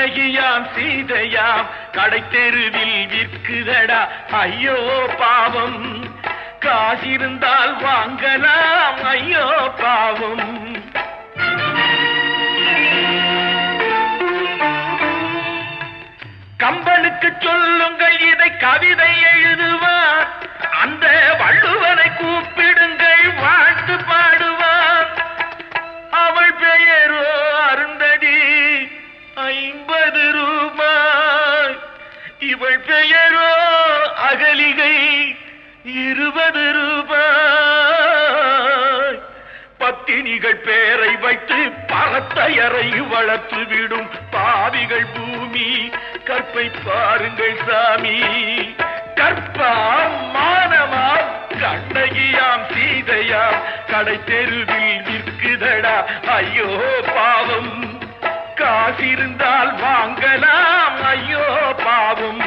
கண்ணகியாம் சீதையாம் கடை தெருவில் விற்குதடா ஐயோ பாவம் காசிருந்தால் வாங்கலாம் ஐயோ பாவம் கம்பனுக்கு சொல்லுங்கள் இதை கவிதை எழுதுவார் அந்த வள்ளுவனை கூப்பிடுங்கள் வாழ்த்து பாடுவார் அவள் பெயரோ அருந்ததி ஐம்பது ரூபாய் இவள் பெயரோ அகலிகை இருபது ரூபாய் பத்தினிகள் பேரை வைத்து பரத்தையறை வளர்த்து விடும் பாவிகள் பூமி கற்பை பாருங்கள் சாமி கற்பாம் மானமாம் கண்ணகியாம் சீதையாம் கடை தெருவில் விற்குதடா ஐயோ பாவம் காசிருந்தால் வாங்கலாம் ஐயோ பாவம்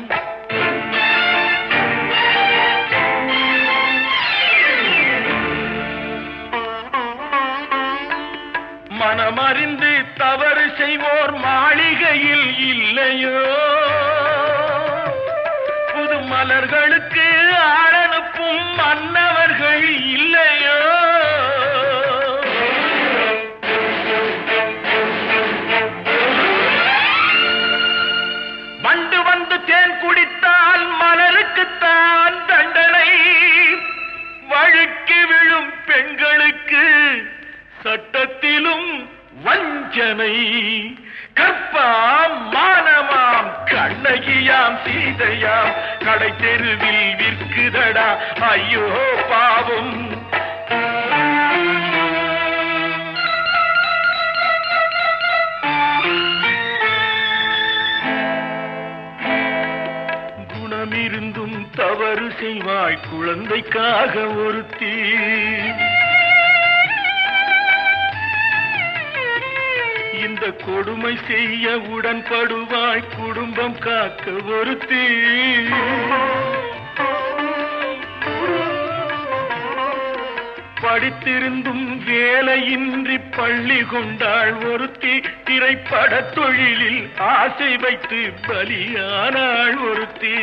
மனமறிந்து தவறு செய்வோர் மாளிகையில் இல்லையோ புது மலர்களுக்கு ஆளனுப்பும் மன்னவர்கள் இல்லையோ வண்டு வந்து தேன் குடித்தால் மலருக்குத்தான் தண்டனை வழுக்கி விழும் பெண்களுக்கு சட்டத்திலும் வஞ்சனை கற்பாம் மானமாம் கண்ணகியாம் சீதையாம் கடை தெருவில் விற்குதடா ஐயோ பாவம் குணமிருந்தும் தவறு செய்வாய் குழந்தைக்காக ஒருத்தி இந்த கொடுமை செய்ய உடன்படுவாய் குடும்பம் காக்க ஒருத்தி படித்திருந்தும் வேலையின்றி பள்ளி கொண்டாள் ஒருத்தி திரைப்பட தொழிலில் ஆசை வைத்து பலியானாள் ஒருத்தி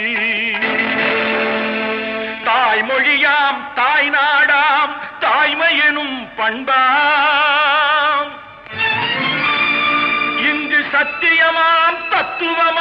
தாய்மொழியாம் தாய் நாடாம் தாய்மையெனும் பண்பாம் இங்கு சத்தியமாம் தத்துவமாம்